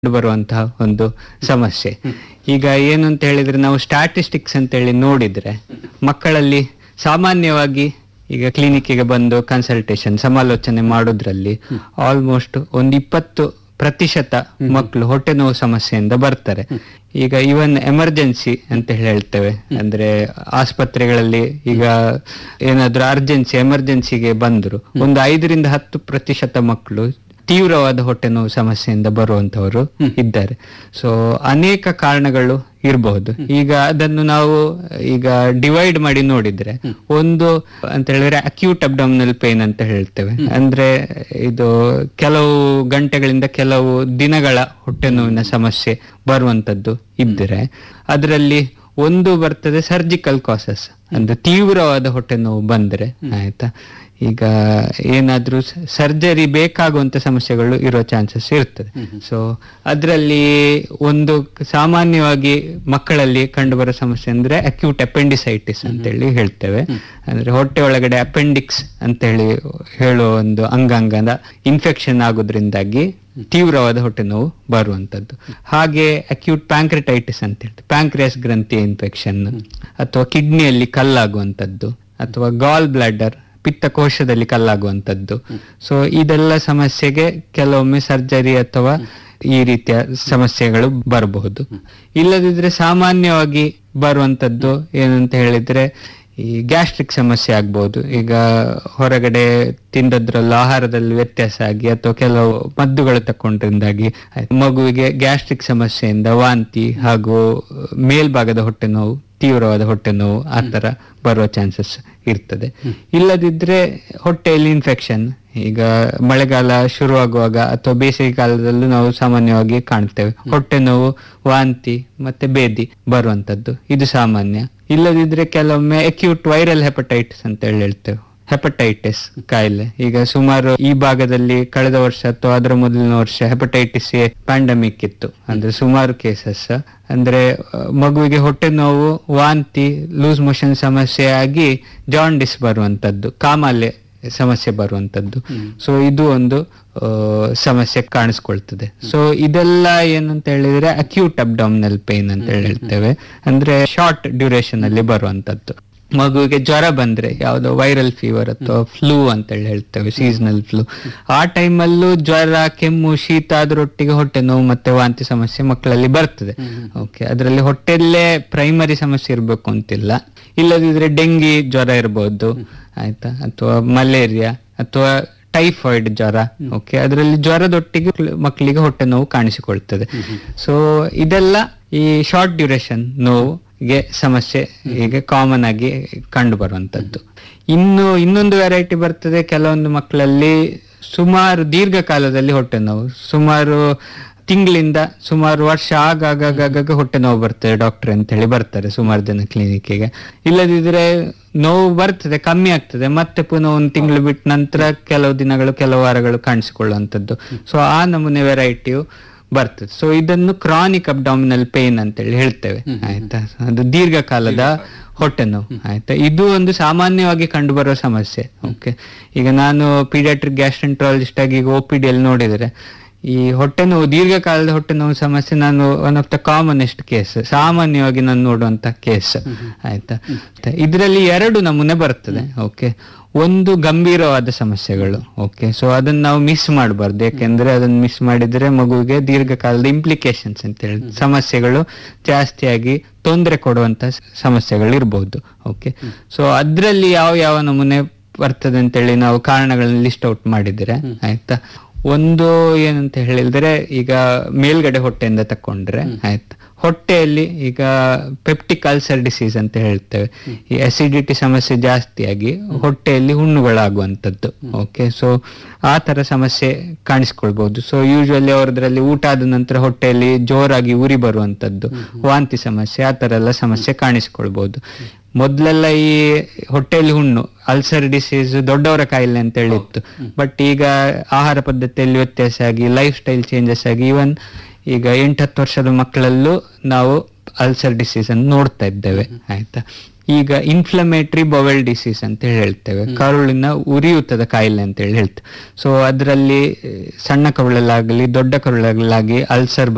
ಬರುವಂತಹ ಒಂದು ಸಮಸ್ಯೆ ಈಗ ಏನು ಅಂತ ಹೇಳಿದ್ರೆ ನಾವು ಸ್ಟಾಟಿಸ್ಟಿಕ್ಸ್ ಅಂತ ಹೇಳಿ ನೋಡಿದ್ರೆ ಮಕ್ಕಳಲ್ಲಿ ಸಾಮಾನ್ಯವಾಗಿ ಈಗ ಕ್ಲಿನಿಕ್ಕಿಗೆ ಬಂದು ಕನ್ಸಲ್ಟೇಷನ್ ಸಮಾಲೋಚನೆ ಮಾಡೋದ್ರಲ್ಲಿ ಆಲ್ಮೋಸ್ಟ್ ಒಂದು ಇಪ್ಪತ್ತು ಪ್ರತಿಶತ ಮಕ್ಕಳು ಹೊಟ್ಟೆ ನೋವು ಸಮಸ್ಯೆಯಿಂದ ಬರ್ತಾರೆ ಈಗ ಇವನ್ ಎಮರ್ಜೆನ್ಸಿ ಅಂತ ಹೇಳಿ ಹೇಳ್ತೇವೆ ಅಂದ್ರೆ ಆಸ್ಪತ್ರೆಗಳಲ್ಲಿ ಈಗ ಏನಾದ್ರೂ ಅರ್ಜೆನ್ಸಿ ಎಮರ್ಜೆನ್ಸಿಗೆ ಬಂದ್ರು ಒಂದು ಐದರಿಂದ ಹತ್ತು ಪ್ರತಿಶತ ಮಕ್ಕಳು ತೀವ್ರವಾದ ಹೊಟ್ಟೆ ನೋವು ಸಮಸ್ಯೆಯಿಂದ ಬರುವಂತವರು ಇದ್ದಾರೆ ಸೊ ಅನೇಕ ಕಾರಣಗಳು ಇರಬಹುದು ಈಗ ಅದನ್ನು ನಾವು ಈಗ ಡಿವೈಡ್ ಮಾಡಿ ನೋಡಿದ್ರೆ ಒಂದು ಅಂತ ಹೇಳಿದ್ರೆ ಅಕ್ಯೂಟ್ ಅಬ್ಡಮಿನಲ್ ಪೇನ್ ಅಂತ ಹೇಳ್ತೇವೆ ಅಂದ್ರೆ ಇದು ಕೆಲವು ಗಂಟೆಗಳಿಂದ ಕೆಲವು ದಿನಗಳ ಹೊಟ್ಟೆ ನೋವಿನ ಸಮಸ್ಯೆ ಬರುವಂತದ್ದು ಇದ್ದರೆ ಅದರಲ್ಲಿ ಒಂದು ಬರ್ತದೆ ಸರ್ಜಿಕಲ್ ಕಾಸಸ್ ಅಂದ್ರೆ ತೀವ್ರವಾದ ಹೊಟ್ಟೆ ನೋವು ಬಂದ್ರೆ ಆಯ್ತಾ ಈಗ ಏನಾದ್ರೂ ಸರ್ಜರಿ ಬೇಕಾಗುವಂತ ಸಮಸ್ಯೆಗಳು ಇರೋ ಚಾನ್ಸಸ್ ಇರ್ತದೆ ಸೊ ಅದರಲ್ಲಿ ಒಂದು ಸಾಮಾನ್ಯವಾಗಿ ಮಕ್ಕಳಲ್ಲಿ ಕಂಡುಬರೋ ಸಮಸ್ಯೆ ಅಂದ್ರೆ ಅಕ್ಯೂಟ್ ಅಪೆಂಡಿಸೈಟಿಸ್ ಅಂತ ಹೇಳಿ ಹೇಳ್ತೇವೆ ಅಂದ್ರೆ ಹೊಟ್ಟೆ ಒಳಗಡೆ ಅಪೆಂಡಿಕ್ಸ್ ಅಂತ ಹೇಳಿ ಹೇಳುವ ಒಂದು ಅಂಗಾಂಗದ ಇನ್ಫೆಕ್ಷನ್ ಆಗೋದ್ರಿಂದಾಗಿ ತೀವ್ರವಾದ ಹೊಟ್ಟೆ ನೋವು ಬರುವಂತದ್ದು ಹಾಗೆ ಅಕ್ಯೂಟ್ ಪ್ಯಾಂಕ್ರಿಟೈಟಿಸ್ ಅಂತ ಹೇಳ್ತೇವೆ ಪ್ಯಾಂಕ್ರಿಯಾಸ್ ಗ್ರಂಥಿಯ ಇನ್ಫೆಕ್ಷನ್ ಅಥವಾ ಕಿಡ್ನಿಯಲ್ಲಿ ಕಲ್ಲಾಗುವಂತದ್ದು ಅಥವಾ ಗಾಲ್ ಬ್ಲಾಡರ್ ಪಿತ್ತಕೋಶದಲ್ಲಿ ಕಲ್ಲಾಗುವಂತದ್ದು ಸೊ ಇದೆಲ್ಲ ಸಮಸ್ಯೆಗೆ ಕೆಲವೊಮ್ಮೆ ಸರ್ಜರಿ ಅಥವಾ ಈ ರೀತಿಯ ಸಮಸ್ಯೆಗಳು ಬರಬಹುದು ಇಲ್ಲದಿದ್ರೆ ಸಾಮಾನ್ಯವಾಗಿ ಬರುವಂತದ್ದು ಏನಂತ ಹೇಳಿದ್ರೆ ಈ ಗ್ಯಾಸ್ಟ್ರಿಕ್ ಸಮಸ್ಯೆ ಆಗ್ಬಹುದು ಈಗ ಹೊರಗಡೆ ತಿಂದದ್ರಲ್ಲೂ ಆಹಾರದಲ್ಲಿ ವ್ಯತ್ಯಾಸ ಆಗಿ ಅಥವಾ ಕೆಲವು ಮದ್ದುಗಳು ತಕೊಂಡ್ರಿಂದಾಗಿ ಆಯ್ತು, ಮಗುವಿಗೆ ಗ್ಯಾಸ್ಟ್ರಿಕ್ ಸಮಸ್ಯೆಯಿಂದ ವಾಂತಿ ಹಾಗೂ ಮೇಲ್ಭಾಗದ ಹೊಟ್ಟೆ ನೋವು ತೀವ್ರವಾದ ಹೊಟ್ಟೆ ನೋವು ಆ ತರ ಬರುವ ಚಾನ್ಸಸ್ ಇರ್ತದೆ ಇಲ್ಲದಿದ್ರೆ ಹೊಟ್ಟೆಯಲ್ಲಿ ಇನ್ಫೆಕ್ಷನ್ ಈಗ ಮಳೆಗಾಲ ಶುರುವಾಗುವಾಗ ಅಥವಾ ಬೇಸಿಗೆ ಕಾಲದಲ್ಲೂ ನಾವು ಸಾಮಾನ್ಯವಾಗಿ ಕಾಣ್ತೇವೆ ಹೊಟ್ಟೆ ನೋವು ವಾಂತಿ ಮತ್ತೆ ಬೇದಿ ಬರುವಂತದ್ದು ಇದು ಸಾಮಾನ್ಯ ಇಲ್ಲದಿದ್ರೆ ಕೆಲವೊಮ್ಮೆ ಅಕ್ಯೂಟ್ ವೈರಲ್ ಹೆಪಟೈಟಿಸ್ ಅಂತ ಹೇಳಿ ಹೇಳ್ತೇವೆ ಹೆಪಟೈಟಿಸ್ ಕಾಯಿಲೆ ಈಗ ಸುಮಾರು ಈ ಭಾಗದಲ್ಲಿ ಕಳೆದ ವರ್ಷ ಅಥವಾ ಅದರ ಮೊದಲಿನ ವರ್ಷ ಹೆಪಟೈಟಿಸ್ ಎ ಪ್ಯಾಂಡಮಿಕ್ ಇತ್ತು ಅಂದ್ರೆ ಸುಮಾರು ಕೇಸಸ್ ಅಂದ್ರೆ ಆ, ಮಗುವಿಗೆ ಹೊಟ್ಟೆ ನೋವು ವಾಂತಿ ಲೂಸ್ ಮೋಷನ್ ಸಮಸ್ಯೆ ಆಗಿ ಜಾಂಡಿಸ್ ಬರುವಂತದ್ದು ಕಾಮಾಲೆ ಸಮಸ್ಯೆ ಬರುವಂತದ್ದು ಸೊ ಇದು ಒಂದು ಆ, ಸಮಸ್ಯೆ ಕಾಣಿಸ್ಕೊಳ್ತದೆ ಸೊ ಇದೆಲ್ಲ ಏನಂತ ಹೇಳಿದ್ರೆ ಅಕ್ಯೂಟ್ ಅಬ್ಡಾಮಿನಲ್ ಪೇನ್ ಅಂತ ಹೇಳಿ ಹೇಳ್ತೇವೆ ಅಂದ್ರೆ ಶಾರ್ಟ್ ಡ್ಯೂರೇಷನ್ ಅಲ್ಲಿ ಬರುವಂತದ್ದು ಮಗುವಿಗೆ ಜ್ವರ ಬಂದ್ರೆ ಯಾವ್ದೋ ವೈರಲ್ ಫೀವರ್ ಅಥವಾ ಫ್ಲೂ ಅಂತ ಹೇಳಿ ಹೇಳ್ತೇವೆ ಸೀಸನಲ್ ಫ್ಲೂ ಆ ಟೈಮಲ್ಲೂ ಜ್ವರ ಕೆಮ್ಮು ಶೀತ ಅದರೊಟ್ಟಿಗೆ ಹೊಟ್ಟೆ ನೋವು ಮತ್ತೆ ವಾಂತಿ ಸಮಸ್ಯೆ ಮಕ್ಕಳಲ್ಲಿ ಬರ್ತದೆ ಓಕೆ ಅದರಲ್ಲಿ ಹೊಟ್ಟೆಲ್ಲೇ ಪ್ರೈಮರಿ ಸಮಸ್ಯೆ ಇರಬೇಕು ಅಂತಿಲ್ಲ ಇಲ್ಲದಿದ್ರೆ ಡೆಂಗಿ ಜ್ವರ ಇರಬಹುದು ಆಯ್ತಾ ಅಥವಾ ಮಲೇರಿಯಾ ಅಥವಾ ಟೈಫಾಯ್ಡ್ ಜ್ವರ ಓಕೆ ಅದರಲ್ಲಿ ಜ್ವರದೊಟ್ಟಿಗೆ ಮಕ್ಕಳಿಗೆ ಹೊಟ್ಟೆ ನೋವು ಕಾಣಿಸಿಕೊಳ್ತದೆ ಸೊ ಇದೆಲ್ಲ ಈ ಶಾರ್ಟ್ ಡ್ಯೂರೇಷನ್ ನೋವುಗೆ ಸಮಸ್ಯೆ ಈಗ ಕಾಮನ್ ಆಗಿ ಕಂಡು ಬರುವಂತದ್ದು ಇನ್ನು ಇನ್ನೊಂದು ವೆರೈಟಿ ಬರ್ತದೆ ಕೆಲವೊಂದು ಮಕ್ಕಳಲ್ಲಿ ಸುಮಾರು ದೀರ್ಘಕಾಲದಲ್ಲಿ ಹೊಟ್ಟೆ ನೋವು ಸುಮಾರು ತಿಂಗಳಿಂದ ಸುಮಾರು ವರ್ಷ ಆಗಾಗ ಹೊಟ್ಟೆ ನೋವು ಬರ್ತದೆ ಡಾಕ್ಟರ್ ಅಂತ ಹೇಳಿ ಬರ್ತಾರೆ ಸುಮಾರು ಜನ ಕ್ಲಿನಿಕ್ಕಿಗೆ ಇಲ್ಲದಿದ್ರೆ ನೋವು ಬರ್ತದೆ ಕಮ್ಮಿ ಆಗ್ತದೆ ಮತ್ತೆ ಪುನಃ ಒಂದು ತಿಂಗಳು ಬಿಟ್ಟ ನಂತರ ಕೆಲವು ದಿನಗಳು ಕೆಲವು ವಾರಗಳು ಕಾಣಿಸಿಕೊಳ್ಳುವಂಥದ್ದು ಸೊ ಆ ನಮೂನೆ ವೆರೈಟಿಯು ಬರ್ತದೆ ಸೊ ಇದನ್ನು ಕ್ರಾನಿಕ್ ಅಬ್ಡಾಮಿನಲ್ ಪೇನ್ ಅಂತ ಹೇಳಿ ಹೇಳ್ತೇವೆ ಆಯ್ತಾ ಅದು ದೀರ್ಘಕಾಲದ ಹೊಟ್ಟೆ ನೋವು ಆಯ್ತಾ ಇದು ಒಂದು ಸಾಮಾನ್ಯವಾಗಿ ಕಂಡುಬರುವ ಸಮಸ್ಯೆ ಓಕೆ ಈಗ ನಾನು ಪೀಡಿಯಾಟ್ರಿಕ್ ಗ್ಯಾಸ್ಟ್ರೆಂಟ್ರಾಲಜಿಸ್ಟ್ ಆಗಿ ಈಗ ಒ ಪಿ ಡಿ ಅಲ್ಲಿ ನೋಡಿದ್ರೆ ಈ ಹೊಟ್ಟೆ ನೋವು ದೀರ್ಘಕಾಲದ ಹೊಟ್ಟೆ ನೋವು ಸಮಸ್ಯೆ ನಾನು one of the commonest case ಸಾಮಾನ್ಯವಾಗಿ ನಾನು ನೋಡುವಂತ ಕೇಸ್ ಆಯ್ತಾ ಇದರಲ್ಲಿ ಎರಡು ನಮೂನೆ ಬರ್ತದೆ ಓಕೆ ಒಂದು ಗಂಭೀರವಾದ ಸಮಸ್ಯೆಗಳು ಓಕೆ ಸೊ ಅದನ್ನ ನಾವು ಮಿಸ್ ಮಾಡಬಾರ್ದು ಯಾಕೆಂದ್ರೆ ಅದನ್ನ ಮಿಸ್ ಮಾಡಿದ್ರೆ ಮಗುವಿಗೆ ದೀರ್ಘಕಾಲದ ಇಂಪ್ಲಿಕೇಶನ್ಸ್ ಅಂತ ಹೇಳಿ ಸಮಸ್ಯೆಗಳು ಜಾಸ್ತಿಯಾಗಿ ತೊಂದರೆ ಕೊಡುವಂತ ಸ- ಸಮಸ್ಯೆಗಳು ಇರಬಹುದು ಓಕೆ ಸೊ ಅದ್ರಲ್ಲಿ ಯಾವ ಯಾವ ನಮೂನೆ ಬರ್ತದೆ ಅಂತೇಳಿ ನಾವು ಕಾರಣಗಳನ್ನ ಲಿಸ್ಟ್ ಔಟ್ ಮಾಡಿದ್ರೆ ಆಯ್ತಾ ಒಂದು ಏನಂತ ಹೇಳಿದ್ರೆ ಈಗ ಮೇಲ್ಗಡೆ ಹೊಟ್ಟೆಯಿಂದ ತಕೊಂಡ್ರೆ ಆಯ್ತಾ ಹೊಟ್ಟೆಯಲ್ಲಿ ಈಗ ಪೆಪ್ಟಿಕ್ ಅಲ್ಸರ್ ಡಿಸೀಸ್ ಅಂತ ಹೇಳ್ತೇವೆ ಈ ಅಸಿಡಿಟಿ ಸಮಸ್ಯೆ ಜಾಸ್ತಿಯಾಗಿ ಹೊಟ್ಟೆಯಲ್ಲಿ ಹುಣ್ಣುಗಳಾಗುವಂಥದ್ದು ಓಕೆ ಸೊ ಆ ತರ ಸಮಸ್ಯೆ ಕಾಣಿಸ್ಕೊಳ್ಬಹುದು ಸೊ ಯೂಶುವಲಿ ಅವ್ರದ್ರಲ್ಲಿ ಊಟ ಆದ ನಂತರ ಹೊಟ್ಟೆಯಲ್ಲಿ ಜೋರಾಗಿ ಉರಿ ಬರುವಂತದ್ದು ವಾಂತಿ ಸಮಸ್ಯೆ ಆ ತರ ಎಲ್ಲ ಸಮಸ್ಯೆ ಕಾಣಿಸ್ಕೊಳ್ಬಹುದು ಮೊದ್ಲೆಲ್ಲ ಈ ಹೊಟ್ಟೆಯಲ್ಲಿ ಹುಣ್ಣು ಅಲ್ಸರ್ ಡಿಸೀಸ್ ದೊಡ್ಡವರ ಕಾಯಿಲೆ ಅಂತ ಹೇಳಿತ್ತು ಬಟ್ ಈಗ ಆಹಾರ ಪದ್ಧತಿಯಲ್ಲಿ ವ್ಯತ್ಯಾಸ ಆಗಿ ಲೈಫ್ ಸ್ಟೈಲ್ ಚೇಂಜಸ್ ಆಗಿ ಇವನ್ ಈಗ ಎಂಟತ್ತು ವರ್ಷದ ಮಕ್ಕಳಲ್ಲೂ ನಾವು ಅಲ್ಸರ್ ಡಿಸೀಸ್ ಅನ್ನು ನೋಡ್ತಾ ಇದ್ದೇವೆ ಆಯ್ತಾ ಈಗ ಇನ್ಫ್ಲಮೇಟರಿ ಬವೆಲ್ ಡಿಸೀಸ್ ಅಂತ ಹೇಳಿ ಹೇಳ್ತೇವೆ ಕರುಳಿನ ಉರಿಯೂತದ ಕಾಯಿಲೆ ಅಂತ ಹೇಳಿ ಹೇಳ್ತೇವೆ ಸೊ ಅದರಲ್ಲಿ ಸಣ್ಣ ಕರುಳಲ್ಲಾಗಲಿ ದೊಡ್ಡ ಕರುಳಲ್ಲಾಗಿ ಅಲ್ಸರ್